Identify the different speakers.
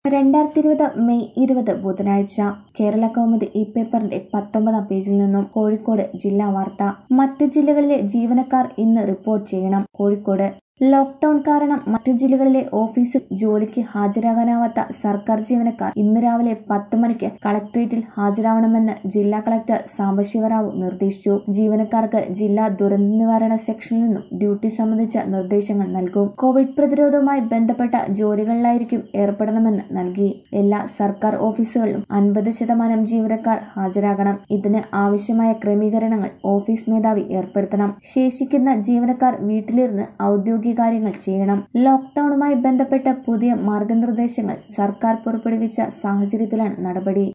Speaker 1: രണ്ടായിരത്തി ഇരുപത് മെയ് ഇരുപത് ബുധനാഴ്ച കേരള കൗമുദി ഈ പേപ്പറിന്റെ പത്തൊമ്പതാം പേജിൽ നിന്നും കോഴിക്കോട് ജില്ലാ വാർത്ത മറ്റു ജില്ലകളിലെ ജീവനക്കാർ ഇന്ന് റിപ്പോർട്ട് ചെയ്യണം കോഴിക്കോട് ലോക്ഡൌൺ കാരണം മറ്റു ജില്ലകളിലെ ഓഫീസിൽ ജോലിക്ക് ഹാജരാകാനാവാത്ത സർക്കാർ ജീവനക്കാർ ഇന്ന് രാവിലെ പത്ത് മണിക്ക് കളക്ടറേറ്റിൽ ഹാജരാവണമെന്ന് ജില്ലാ കളക്ടർ സാംബശിവറാവു നിർദ്ദേശിച്ചു ജീവനക്കാർക്ക് ജില്ലാ ദുരന്ത നിവാരണ സെക്ഷനിൽ നിന്നും ഡ്യൂട്ടി സംബന്ധിച്ച നിർദ്ദേശങ്ങൾ നൽകും കോവിഡ് പ്രതിരോധവുമായി ബന്ധപ്പെട്ട ജോലികളിലായിരിക്കും ഏർപ്പെടണമെന്ന് നൽകി എല്ലാ സർക്കാർ ഓഫീസുകളിലും അൻപത് ശതമാനം ജീവനക്കാർ ഹാജരാകണം ഇതിന് ആവശ്യമായ ക്രമീകരണങ്ങൾ ഓഫീസ് മേധാവി ഏർപ്പെടുത്തണം ശേഷിക്കുന്ന ജീവനക്കാർ വീട്ടിലിരുന്ന് ഔദ്യോഗിക കാര്യങ്ങൾ ചെയ്യണം ലോക്ഡൌണുമായി ബന്ധപ്പെട്ട പുതിയ മാർഗനിർദ്ദേശങ്ങൾ സർക്കാർ പുറപ്പെടുവിച്ച സാഹചര്യത്തിലാണ് നടപടി